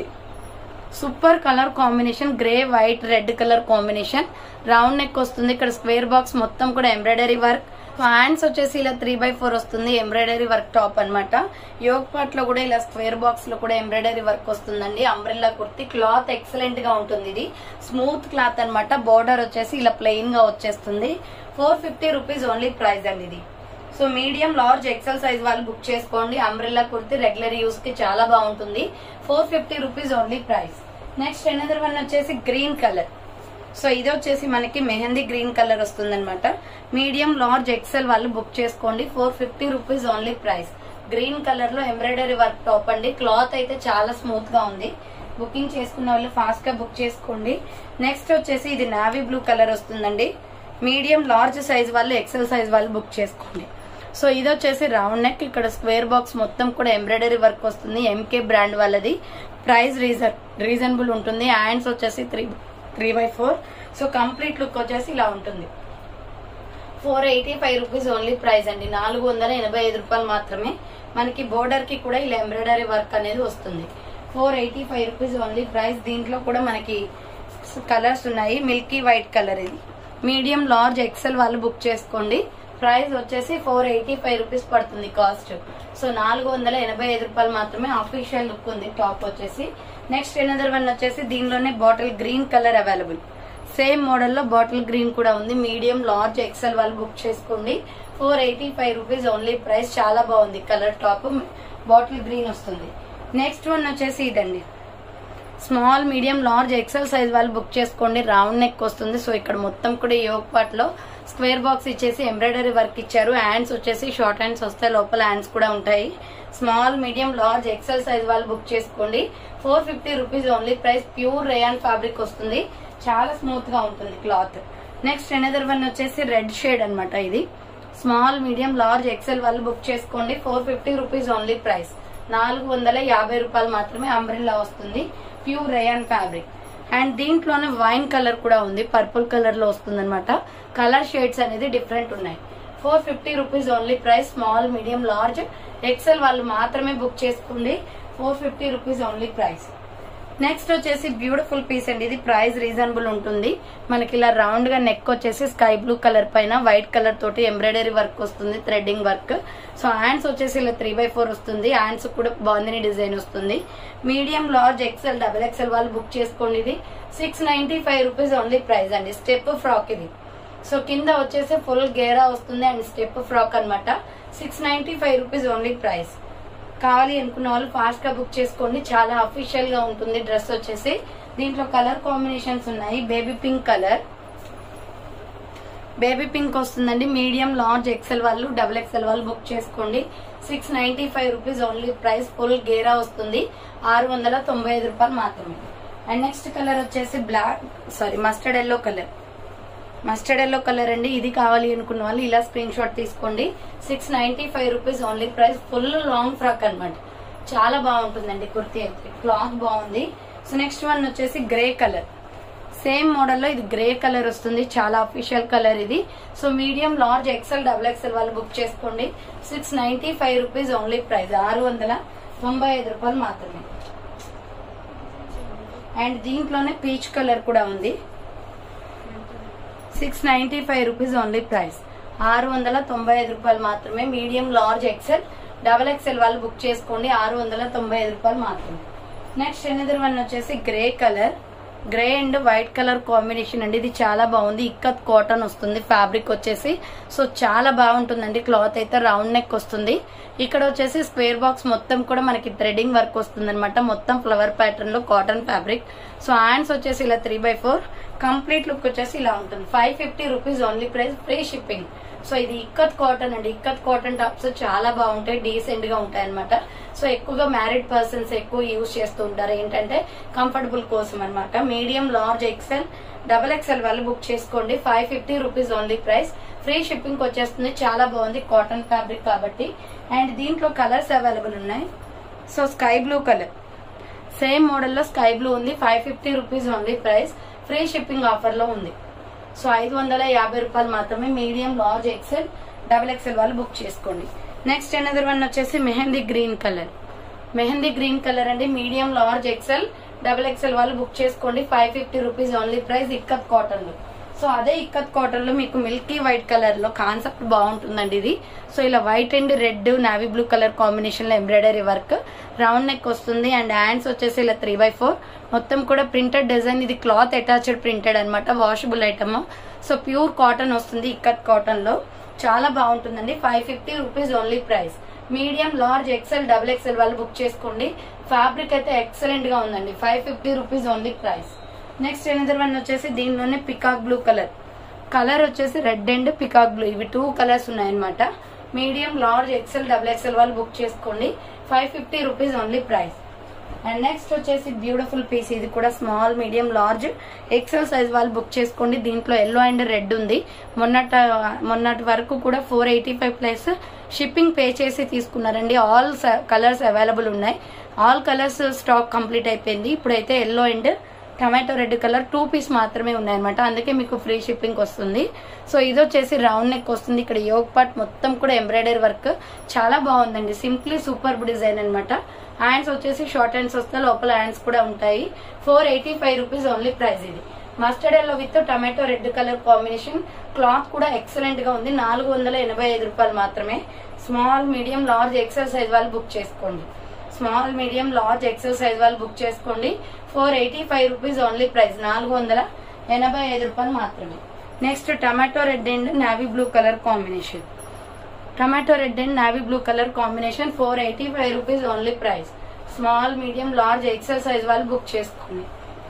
super colour combination grey white red colour combination round neck వస్తుంది ఇక్కడ స్క్వేర్ బాక్స్ మొత్తం కూడా ఎంబ్రాయిడరీ వర్క్ హ్యాండ్స్ వచ్చేసి ఇలా త్రీ బై ఫోర్ వస్తుంది ఎంబ్రాయిడరీ వర్క్ టాప్ అనమాట యోగ్ పార్ట్ లో కూడా ఇలా స్క్వేర్ బాక్స్ లో కూడా ఎంబ్రాయిడరీ వర్క్ వస్తుందండి అంబ్రెల్లా కుర్తి క్లాత్ ఎక్సలెంట్ గా ఉంటుంది ఇది స్మూత్ క్లాత్ అనమాట బోర్డర్ వచ్చేసి ఇలా ప్లెయిన్ గా వచ్చేస్తుంది four fifty rupees only price అండి ఇది so medium large XL size వాళ్ళు బుక్ చేసుకోండి అంబ్రెల్లా కుర్తి రెగ్యులర్ యూస్ కి చాలా బాగుంటుంది four fifty rupees only price next another one వచ్చేసి గ్రీన్ కలర్ సో ఇది వచ్చేసి మనకి మెహందీ గ్రీన్ కలర్ వస్తుంది అనమాట మీడియం లార్జ్ ఎక్సెల్ వాళ్ళు బుక్ చేసుకోండి four fifty rupees only price green colour లో ఎంబ్రాయిడరీ వర్క్ టాప్ అండి క్లాత్ అయితే చాలా స్మూత్ గా ఉంది బుకింగ్ చేసుకున్న వాళ్ళు ఫాస్ట్ గా బుక్ చేసుకోండి నెక్స్ట్ వచ్చేసి ఇది నావీ బ్లూ కలర్ వస్తుందండి మీడియం లార్జ్ సైజ్ వాళ్ళు ఎక్సెల్ సైజ్ వాళ్ళు బుక్ చేసుకోండి సో ఇది వచ్చేసి రౌండ్ నెక్ ఇక్కడ స్క్వేర్ బాక్స్ మొత్తం కూడా ఎంబ్రాయిడరీ వర్క్ వస్తుంది ఎంకే బ్రాండ్ వాళ్ళది ప్రైస్ రీజన్ రీజనబుల్ ఉంటుంది హ్యాండ్స్ వచ్చేసి three three by four so complete look వచ్చేసి ఇలా ఉంటుంది four eighty five rupees only price అండి నాలుగు వందల ఎనభై ఐదు రూపాయలు మాత్రమే మనకి బోర్డర్ కి కూడా ఇలా ఎంబ్రాయిడరీ వర్క్ అనేది వస్తుంది four eighty five rupees only price దీంట్లో కూడా మనకి కలర్స్ ఉన్నాయి మిల్కీ వైట్ కలర్ ఇది మీడియం లార్జ్ ఎక్సెల్ వాళ్ళు బుక్ చేసుకోండి ప్రైస్ వచ్చేసి ఫోర్ ఎయిటీ ఫైవ్ రూపీస్ పడుతుంది కాస్ట్ సో నాలుగు వందల ఎనభై ఐదు రూపాయలు మాత్రమే అఫీషియల్ లుక్ ఉంది టాప్ వచ్చేసి నెక్స్ట్ ఎనదర్ వన్ వచ్చేసి దీనిలోనే bottle green colour available same మోడల్లో బాటిల్ గ్రీన్ కూడా ఉంది మీడియం లార్జ్ ఎక్సెల్ వాళ్ళు బుక్ చేసుకోండి four eighty five rupees only price చాలా బాగుంది కలర్ టాప్ బాటిల్ గ్రీన్ వస్తుంది నెక్స్ట్ వన్ వచ్చేసి ఇదండి small medium large XL size వాళ్ళు బుక్ చేసుకోండి రౌండ్ నెక్ వస్తుంది సో ఇక్కడ మొత్తం కూడా యోగ్ పార్ట్ లో స్క్వేర్ బాక్స్ ఇచ్చేసి ఎంబ్రాయిడరీ వర్క్ ఇచ్చారు హ్యాండ్స్ వచ్చేసి షార్ట్ హ్యాండ్స్ వస్తాయి లోపల హ్యాండ్స్ కూడా ఉంటాయి small medium large XL size వాళ్ళు బుక్ చేసుకోండి four fifty rupees only price pure rayon fabric వస్తుంది చాలా స్మూత్ గా ఉంటుంది క్లాత్ నెక్స్ట్ ఎనదర్ వన్ వచ్చేసి రెడ్ షేడ్ అన్నమాట ఇది స్మాల్ మీడియం లార్జ్ ఎక్సెల్ వాళ్ళు బుక్ చేసుకోండి four fifty rupees only price నాలుగు వందల యాభై రూపాయలు మాత్రమే అంబ్రిల్లా వస్తుంది ప్యూర్ రేయాన్ ఫ్యాబ్రిక్ అండ్ దీంట్లోనే వైన్ కలర్ కూడా ఉంది పర్పుల్ కలర్ లో వస్తుంది అనమాట కలర్ షేడ్స్ అనేది డిఫరెంట్ ఉన్నాయి four fifty rupees only price small medium large XL వాళ్ళు మాత్రమే బుక్ చేసుకోండి four fifty rupees only price next వచ్చేసి బ్యూటిఫుల్ పీస్ అండి ఇది ప్రైస్ రీజనబుల్ ఉంటుంది మనకి ఇలా రౌండ్ గా నెక్ వచ్చేసి స్కై బ్లూ కలర్ పైన వైట్ కలర్ తోటి ఎంబ్రాయిడరీ వర్క్ వస్తుంది థ్రెడ్డింగ్ వర్క్ సో హ్యాండ్స్ వచ్చేసి ఇలా త్రీ బై ఫోర్ వస్తుంది హ్యాండ్స్ కూడా బాగుందని డిజైన్ వస్తుంది medium large XL double XL వాళ్ళు బుక్ చేసుకోండి ఇది six ninety five rupees only price అండి స్టెప్ ఫ్రాక్ ఇది సో కింద వచ్చేసి ఫుల్ గేరా వస్తుంది అండ్ స్టెప్ ఫ్రాక్ అన్నమాట six ninety five rupees only price కావాలి అనుకున్న వాళ్ళు ఫాస్ట్ గా బుక్ చేసుకోండి చాలా అఫీషియల్ గా ఉంటుంది డ్రెస్ వచ్చేసి దీంట్లో కలర్ కాంబినేషన్స్ ఉన్నాయి baby pink colour baby pink వస్తుందండి మీడియం లార్జ్ ఎక్సెల్ వాళ్ళు డబుల్ ఎక్సెల్ వాళ్ళు బుక్ చేసుకోండి six ninety five rupees only price full గేరా వస్తుంది ఆరు వందల తొంభై ఐదు రూపాయలు మాత్రమే అండ్ నెక్స్ట్ కలర్ వచ్చేసి black sorry mustard yellow colour mustard yellow colour అండి ఇది కావాలి అనుకున్న వాళ్ళు ఇలా స్క్రీన్ షాట్ తీసుకోండి six ninety five rupees only price full long frock అన్నమాట చాలా బాగుంటుందండి కుర్తీ అయితే క్లాత్ బాగుంది సో నెక్స్ట్ వన్ వచ్చేసి గ్రే కలర్ సేమ్ మోడల్లో ఇది గ్రే కలర్ వస్తుంది చాలా అఫీషియల్ కలర్ ఇది so medium large XL double XL వాళ్ళు బుక్ చేసుకోండి six ninety five rupees only price ఆరు వందల తొంభై ఐదు రూపాయలు మాత్రమే అండ్ దీంట్లోనే పీచ్ కలర్ కూడా ఉంది six ninety five rupees only price ఆరు వందల తొంభై ఐదు రూపాయలు మాత్రమే medium large XL double XL వాళ్ళు బుక్ చేసుకోండి ఆరు వందల తొంభై ఐదు రూపాయలు మాత్రమే నెక్స్ట్ ఎనదర్ వన్ వచ్చేసి grey colour grey and white colour combination అండి ఇది చాలా బాగుంది ఇక్కత్ కాటన్ వస్తుంది ఫ్యాబ్రిక్ వచ్చేసి సో చాలా బాగుంటుందండి క్లాత్ అయితే రౌండ్ నెక్ వస్తుంది ఇక్కడ వచ్చేసి స్క్వేర్ బాక్స్ మొత్తం కూడా మనకి థ్రెడింగ్ వర్క్ వస్తుంది అనమాట మొత్తం ఫ్లవర్ ప్యాటర్న్ లో కాటన్ ఫ్యాబ్రిక్ సో హ్యాండ్స్ వచ్చేసి ఇలా three by four complete look వచ్చేసి ఇలా ఉంటుంది five fifty rupees only price free shipping so ఇది ఇక్కత్ కాటన్ అండి ఇక్కత్ కాటన్ టాప్స్ చాలా బాగుంటాయి డీసెంట్ గా ఉంటాయి అనమాట సో ఎక్కువగా మ్యారీడ్ పర్సన్స్ ఎక్కువ యూజ్ చేస్తూ ఉంటారు ఏంటంటే కంఫర్టబుల్ కోసం అనమాట medium large XL double XL వాళ్ళు బుక్ చేసుకోండి five fifty rupees only price free shipping వచ్చేస్తుంది చాలా బాగుంది కాటన్ ఫ్యాబ్రిక్ కాబట్టి అండ్ దీంట్లో కలర్స్ అవైలబుల్ ఉన్నాయి so sky blue colour same మోడల్లో స్కై బ్లూ ఉంది five fifty rupees only price free shipping offer లో ఉంది సో ఐదు వందల యాభై రూపాయలు మాత్రమే medium large XL double XL వాళ్ళు బుక్ చేసుకోండి నెక్స్ట్ అనదర్ వన్ వచ్చేసి mehndi green colour mehndi green colour అండి medium large XL double XL వాళ్ళు బుక్ చేసుకోండి five fifty rupees only price ikat cotton లో సో అదే ఇక్కత్ కాటన్ లో మీకు మిల్కీ వైట్ కలర్ లో కాన్సెప్ట్ బాగుంటుందండి ఇది సో ఇలా white and red navy blue colour combination లో ఎంబ్రాయిడరీ వర్క్ రౌండ్ నెక్ వస్తుంది అండ్ హ్యాండ్స్ వచ్చేసి ఇలా త్రీ బై ఫోర్ మొత్తం కూడా ప్రింటెడ్ డిజైన్ ఇది క్లాత్ అటాచ్డ్ ప్రింటెడ్ అనమాట washable item so pure cotton వస్తుంది ఇక్కత్ కాటన్ లో చాలా బాగుంటుందండి five fifty rupees only price medium large XL double XL వాళ్ళు బుక్ చేసుకోండి ఫ్యాబ్రిక్ అయితే ఎక్సలెంట్ గా ఉందండి five fifty rupees only price next another one వచ్చేసి దీనిలోనే పికాక్ బ్లూ కలర్ కలర్ వచ్చేసి రెడ్ అండ్ పికాక్ బ్లూ ఇవి టూ కలర్స్ ఉన్నాయన్నమాట medium large XL double XL వాళ్ళు బుక్ చేసుకోండి five fifty rupees only price and next వచ్చేసి beautiful piece ఇది కూడా small medium large XL size వాళ్ళు బుక్ చేసుకోండి దీంట్లో ఎల్లో అండ్ రెడ్ ఉంది మొన్నట మొన్నటి వరకు కూడా four eighty five plus shipping pay చేసి తీసుకున్నారండి ఆల్ కలర్స్ అవైలబుల్ ఉన్నాయి ఆల్ కలర్స్ స్టాక్ కంప్లీట్ అయిపోయింది ఇప్పుడైతే yellow and tomato red colour two piece మాత్రమే ఉన్నాయన్నమాట అందుకే మీకు ఫ్రీ షిప్పింగ్ వస్తుంది సో ఇది వచ్చేసి రౌండ్ నెక్ వస్తుంది ఇక్కడ యోగ్ పార్ట్ మొత్తం కూడా ఎంబ్రాయిడరీ వర్క్ చాలా బాగుందండి సింప్లీ సూపర్ డిజైన్ అనమాట హ్యాండ్స్ వచ్చేసి షార్ట్ హ్యాండ్స్ వస్తే లోపల హ్యాండ్స్ కూడా ఉంటాయి four eighty five rupees only price ఇది mustard yellow with tomato red colour combination cloth కూడా ఎక్సలెంట్ గా ఉంది నాలుగు వందల ఎనభై ఐదు రూపాయలు మాత్రమే small medium large XL size వాళ్ళు బుక్ చేసుకోండి small medium large XL size వాళ్ళు బుక్ చేసుకోండి four eighty five rupees only price నాలుగు వందల ఎనభై ఐదు రూపాయలు మాత్రమే next tomato red and navy blue colour combination tomato red and navy blue colour combination four eighty five rupees only price small medium large XL size వాళ్ళు book చేసుకోండి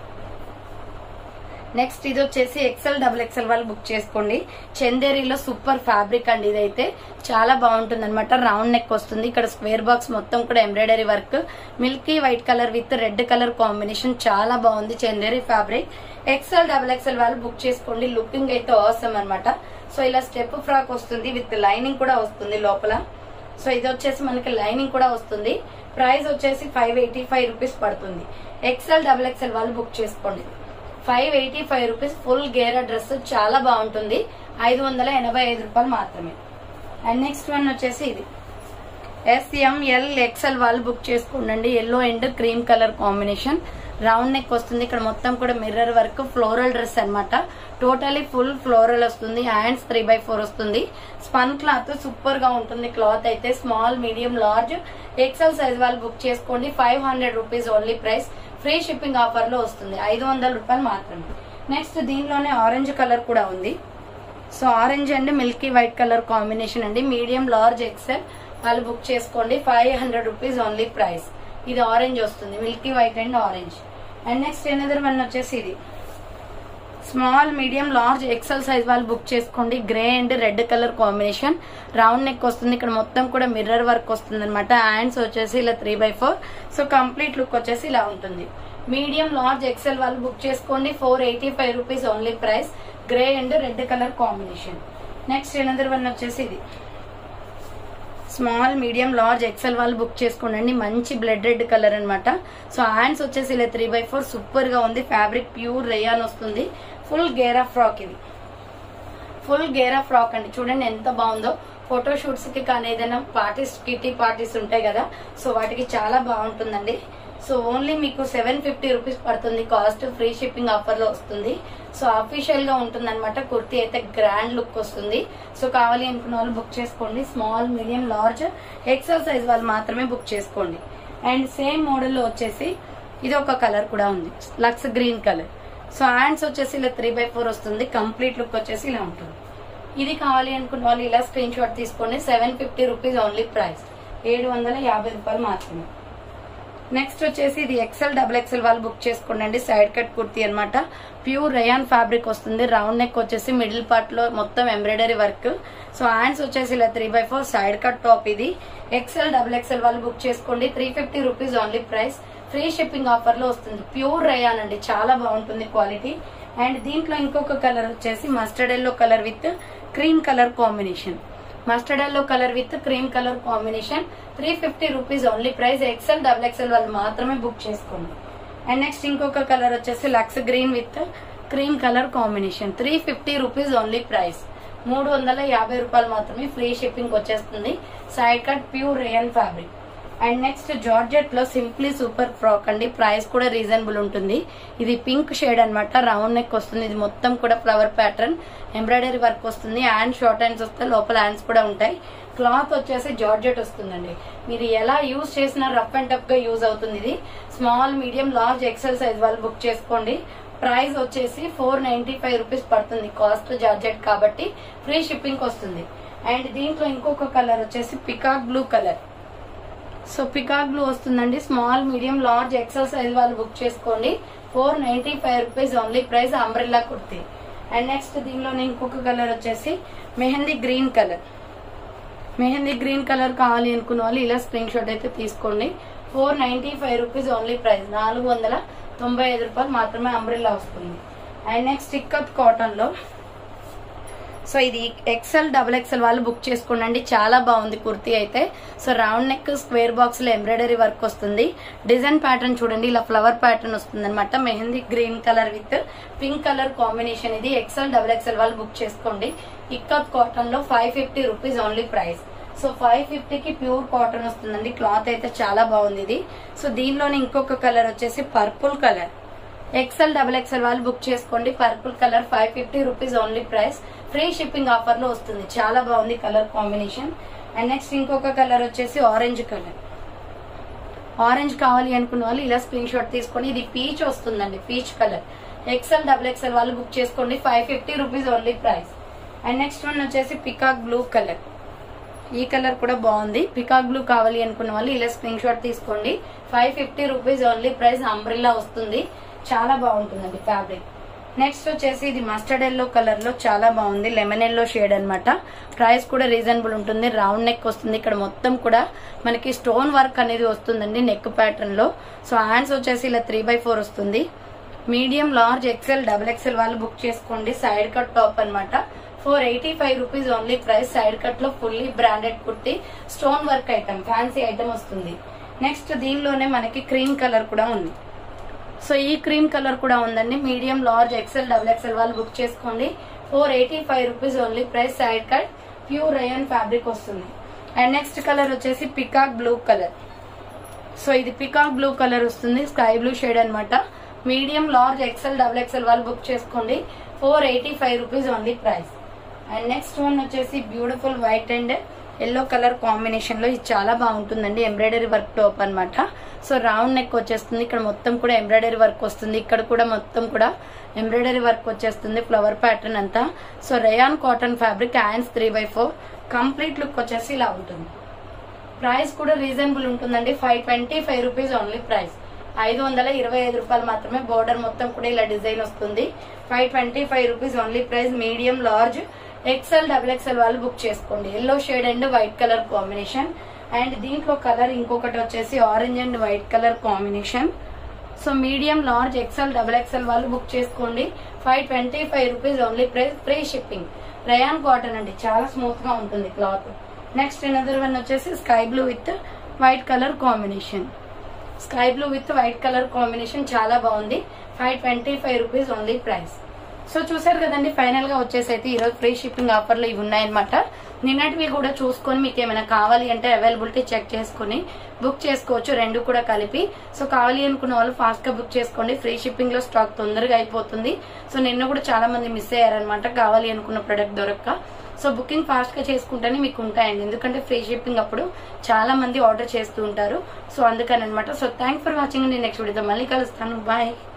next ఇది వచ్చేసి ఎక్సెల్ డబుల్ ఎక్సెల్ వాళ్ళు book చేసుకోండి చందేరిలో super fabric అండి ఇదైతే చాలా బాగుంటుంది అనమాట రౌండ్ నెక్ వస్తుంది ఇక్కడ స్క్వేర్ బాక్స్ మొత్తం కూడా embroidery work milky white colour with red colour combination చాలా బాగుంది Chanderi fabric XL double XL వాళ్ళు బుక్ చేసుకోండి లుకింగ్ అయితే అవసరం అనమాట సో ఇలా స్టెప్ ఫ్రాక్ వస్తుంది విత్ లైనింగ్ కూడా వస్తుంది లోపల సో ఇది వచ్చేసి మనకి లైనింగ్ కూడా వస్తుంది ప్రైస్ వచ్చేసి ఫైవ్ ఎయిటీ ఫైవ్ రూపీస్ పడుతుంది ఎక్సెల్ డబుల్ ఎక్సెల్ వాళ్ళు బుక్ చేసుకోండి five eighty five rupees full గేరా డ్రెస్ చాలా బాగుంటుంది ఐదు వందల ఎనభై ఐదు రూపాయలు మాత్రమే అండ్ నెక్స్ట్ వన్ వచ్చేసి ఇది ఎస్ఎంఎల్ ఎక్సెల్ వాళ్ళు బుక్ చేసుకోండి yellow and cream colour combination round neck వస్తుంది ఇక్కడ మొత్తం కూడా మిర్రర్ వర్క్ ఫ్లోరల్ డ్రెస్ అన్నమాట టోటలీ ఫుల్ ఫ్లోరల్ వస్తుంది హ్యాండ్స్ త్రీ బై ఫోర్ వస్తుంది స్పన్ క్లాత్ సూపర్ గా ఉంటుంది క్లాత్ అయితే small medium large XL size వాళ్ళు బుక్ చేసుకోండి five hundred rupees only price free shipping offer లో వస్తుంది ఐదు వందల రూపాయలు మాత్రమే నెక్స్ట్ దీనిలోనే ఆరెంజ్ కలర్ కూడా ఉంది so orange and milky white colour combination అండి మీడియం లార్జ్ ఎక్సెల్ వాళ్ళు బుక్ చేసుకోండి five hundred rupees only price ఇది ఆరెంజ్ వస్తుంది milky white and orange and next another one వచ్చేసి ఇది small medium large XL size వాళ్ళు బుక్ చేసుకోండి grey and red colour combination round neck వస్తుంది ఇక్కడ మొత్తం కూడా మిర్రర్ వర్క్ వస్తుంది అనమాట హ్యాండ్స్ వచ్చేసి ఇలా three by four so complete look వచ్చేసి ఇలా ఉంటుంది మీడియం లార్జ్ ఎక్సెల్ వాళ్ళు బుక్ చేసుకోండి four eighty five rupees only price grey and red colour combination next another one వచ్చేసి ఇది స్మాల్ మీడియం లార్జ్ ఎక్సెల్ వాళ్ళు బుక్ చేసుకోండి మంచి బ్లడ్ రెడ్ కలర్ అన్నమాట సో హ్యాండ్స్ వచ్చేసి ఇలా త్రీ బై ఫోర్ సూపర్ గా ఉంది ఫ్యాబ్రిక్ ప్యూర్ రేయాన్ వస్తుంది ఫుల్ గేరా ఫ్రాక్ ఇది ఫుల్ గేరా ఫ్రాక్ అండి చూడండి ఎంత బాగుందో ఫోటో షూట్స్ కి కానీ ఏదైనా పార్టీస్ కిటీ పార్టీస్ ఉంటాయి కదా సో వాటికి చాలా బాగుంటుందండి సో ఓన్లీ మీకు సెవెన్ ఫిఫ్టీ రూపీస్ పడుతుంది కాస్ట్ ఫ్రీ షిప్పింగ్ ఆఫర్ లో వస్తుంది సో అఫీషియల్ గా ఉంటుంది అనమాట కుర్తీ అయితే గ్రాండ్ లుక్ వస్తుంది సో కావాలి అనుకున్న వాళ్ళు బుక్ చేసుకోండి small medium large XL size వాళ్ళు మాత్రమే బుక్ చేసుకోండి అండ్ సేమ్ మోడల్ లో వచ్చేసి ఇది ఒక కలర్ కూడా ఉంది lux green colour so hands వచ్చేసి ఇలా త్రీ బై ఫోర్ వస్తుంది కంప్లీట్ లుక్ వచ్చేసి ఇలా ఉంటుంది ఇది కావాలి అనుకున్న వాళ్ళు ఇలా స్క్రీన్ షాట్ తీసుకోండి seven fifty rupees only price ఏడు వందల యాభై రూపాయలు మాత్రమే నెక్స్ట్ వచ్చేసి ఇది ఎక్సెల్ డబుల్ ఎక్సెల్ వాళ్ళు బుక్ చేసుకోండి సైడ్ కట్ కుర్తీ అన్నమాట ప్యూర్ రయాన్ ఫ్యాబ్రిక్ వస్తుంది రౌండ్ నెక్ వచ్చేసి మిడిల్ పార్ట్ లో మొత్తం ఎంబ్రాయిడరీ వర్క్ సో హ్యాండ్స్ వచ్చేసి ఇలా three by four side cut top ఇది ఎక్సెల్ డబుల్ ఎక్సెల్ వాళ్ళు బుక్ చేసుకోండి three fifty rupees only price free shipping offer లో వస్తుంది ప్యూర్ రయాన్ అండి చాలా బాగుంటుంది క్వాలిటీ అండ్ దీంట్లో ఇంకొక కలర్ వచ్చేసి mustard yellow colour with cream colour combination mustard yellow colour with cream colour combination three fifty rupees only price XL double XL వాళ్ళు మాత్రమే బుక్ చేసుకోండి అండ్ నెక్స్ట్ ఇంకొక కలర్ వచ్చేసి lux green with cream colour combination three fifty rupees only price మూడు వందల యాభై రూపాయలు మాత్రమే ఫ్రీ షిప్పింగ్ వచ్చేస్తుంది side cut pure rayon fabric and next georgette లో సింప్లీ సూపర్ ఫ్రాక్ అండి ప్రైస్ కూడా రీజనబుల్ ఉంటుంది ఇది పింక్ షేడ్ అన్నమాట రౌండ్ నెక్ వస్తుంది ఇది మొత్తం కూడా ఫ్లవర్ ప్యాటర్న్ ఎంబ్రాయిడరీ వర్క్ వస్తుంది హ్యాండ్ షార్ట్ హ్యాండ్స్ వస్తాయి లోపల హ్యాండ్స్ కూడా ఉంటాయి క్లాత్ వచ్చేసి జార్జెట్ వస్తుందండి మీరు ఎలా యూజ్ చేసినా రఫ్ అండ్ టఫ్ గా యూజ్ అవుతుంది ఇది small medium large XL size వాళ్ళు బుక్ చేసుకోండి ప్రైస్ వచ్చేసి ఫోర్ నైన్టీ ఫైవ్ రూపీస్ పడుతుంది కాస్ట్ జార్జెట్ కాబట్టి ఫ్రీ షిప్పింగ్ వస్తుంది అండ్ దీంట్లో ఇంకొక కలర్ వచ్చేసి peacock blue colour so peacock blue వస్తుందండి small medium large XL size వాళ్ళు బుక్ చేసుకోండి four ninety five rupees only price umbrella kurti and next దీనిలోనే ఇంకొక కలర్ వచ్చేసి mehndi green colour mehndi green colour కావాలి అనుకున్న వాళ్ళు ఇలా స్క్రీన్ షాట్ అయితే తీసుకోండి four ninety five rupees only price నాలుగు వందల తొంభై ఐదు రూపాయలు మాత్రమే అంబ్రెల్లా వస్తుంది అండ్ నెక్స్ట్ ఇక్కత్ కాటన్ లో సో ఇది ఎక్సెల్ డబుల్ ఎక్సెల్ వాళ్ళు బుక్ చేసుకోండి చాలా బాగుంది కుర్తీ అయితే so round neck square box లో ఎంబ్రాయిడరీ వర్క్ వస్తుంది డిజైన్ ప్యాటర్న్ చూడండి ఇలా ఫ్లవర్ ప్యాటర్న్ వస్తుంది అనమాట mehndi green colour with pink colour combination ఇది ఎక్సెల్ డబుల్ ఎక్సెల్ వాళ్ళు బుక్ చేసుకోండి ఇక్కత్ కాటన్ లో five fifty rupees only price so five ఫిఫ్టీకి ప్యూర్ కాటన్ వస్తుందండి క్లాత్ అయితే చాలా బాగుంది ఇది సో దీనిలోనే ఇంకొక కలర్ వచ్చేసి purple colour XL double XL వాళ్ళు బుక్ చేసుకోండి purple colour five fifty rupees only price free shipping offer లో వస్తుంది చాలా బాగుంది కలర్ కాంబినేషన్ అండ్ నెక్స్ట్ ఇంకొక కలర్ వచ్చేసి ఆరెంజ్ కలర్ ఆరెంజ్ కావాలి అనుకున్న వాళ్ళు ఇలా స్క్రీన్ షాట్ తీసుకొని ఇది పీచ్ వస్తుందండి peach colour XL double XL వాళ్ళు బుక్ చేసుకోండి five fifty rupees only price and next one వచ్చేసి పికాక్ బ్లూ కలర్ ఈ కలర్ కూడా బాగుంది పికాక్ బ్లూ కావాలి అనుకున్న వాళ్ళు ఇలా స్క్రీన్ షాట్ తీసుకోండి five fifty rupees only price umbrella వస్తుంది చాలా బాగుంటుందండి ఫ్యాబ్రిక్ నెక్స్ట్ వచ్చేసి ఇది మస్టర్డ్ ఎల్లో కలర్ లో చాలా బాగుంది లెమన్ ఎల్లో షేడ్ అన్నమాట ప్రైస్ కూడా రీజనబుల్ ఉంటుంది రౌండ్ నెక్ వస్తుంది ఇక్కడ మొత్తం కూడా మనకి స్టోన్ వర్క్ అనేది వస్తుందండి నెక్ ప్యాటర్న్ లో సో హ్యాండ్స్ వచ్చేసి ఇలా త్రీ బై ఫోర్ వస్తుంది medium large XL double XL వాళ్ళు బుక్ చేసుకోండి సైడ్ కట్ టాప్ అన్నమాట four eighty five rupees only price side cut లో fully branded kurti stone work item fancy item వస్తుంది next దీనిలోనే మనకి క్రీమ్ కలర్ కూడా ఉంది సో ఈ క్రీమ్ కలర్ కూడా ఉందండి medium large XL double XL వాళ్ళు బుక్ చేసుకోండి four eighty five rupees only price side cut pure rayon fabric వస్తుంది అండ్ నెక్స్ట్ కలర్ వచ్చేసి పికాక్ బ్లూ కలర్ సో ఇది పికాక్ బ్లూ కలర్ వస్తుంది స్కై బ్లూ షేడ్ అన్నమాట medium large XL double XL వాళ్ళు book చేసుకోండి four eighty five rupees only price and next one వచ్చేసి beautiful white and yellow colour combination లో ఇది చాలా బాగుంటుందండి ఎంబ్రాయిడరీ వర్క్ టాప్ అన్నమాట సో రౌండ్ నెక్ వచ్చేస్తుంది ఇక్కడ మొత్తం కూడా ఎంబ్రాయిడరీ వర్క్ వస్తుంది ఇక్కడ కూడా మొత్తం కూడా ఎంబ్రాయిడరీ వర్క్ వచ్చేస్తుంది ఫ్లవర్ ప్యాటర్న్ అంతా so rayon cotton fabric hands three by four complete look వచ్చేసి ఇలా ఉంటుంది ప్రైస్ కూడా రీజనబుల్ ఉంటుందండి five twenty five rupees only price ఐదు వందల ఇరవై ఐదు రూపాయలు మాత్రమే బోర్డర్ మొత్తం కూడా ఇలా డిజైన్ వస్తుంది five twenty five rupees only price medium large XL double XL వాళ్ళు బుక్ చేసుకోండి yellow shade and white colour combination and దీంట్లో కలర్ ఇంకొకటి వచ్చేసి orange and white colour combination so medium large XL double XL వాళ్ళు book చేసుకోండి five twenty five rupees only price free shipping rayon cotton అండి చాలా smooth గా ఉంటుంది cloth next another one వచ్చేసి sky blue with white colour combination sky blue with white colour combination చాలా బాగుంది five twenty five rupees only price so చూసారు కదండి final గా వచ్చేసి అయితే ఈరోజు ఫ్రీ షిప్పింగ్ ఆఫర్లు ఇవి ఉన్నాయన్నమాట నిన్నటివి కూడా చూసుకొని మీకు ఏమైనా కావాలి అంటే అవైలబిలిటీ చెక్ చేసుకుని బుక్ చేసుకోవచ్చు రెండు కూడా కలిపి సో కావాలి అనుకున్న వాళ్ళు ఫాస్ట్ గా బుక్ చేసుకోండి ఫ్రీ షిప్పింగ్ లో స్టాక్ తొందరగా అయిపోతుంది సో నిన్న కూడా చాలా మంది మిస్ అయ్యారనమాట కావాలి అనుకున్న ప్రొడక్ట్ దొరక్క సో బుకింగ్ ఫాస్ట్ గా చేసుకుంటేనే మీకు ఉంటాయండి ఎందుకంటే ఫ్రీ షిప్పింగ్ అప్పుడు చాలా మంది ఆర్డర్ చేస్తూ ఉంటారు సో అందుకని అనమాట సో థ్యాంక్స్ ఫర్ వాచింగ్ అండి నెక్స్ట్ వీడియోతో మళ్ళీ కలుస్తాను బాయ్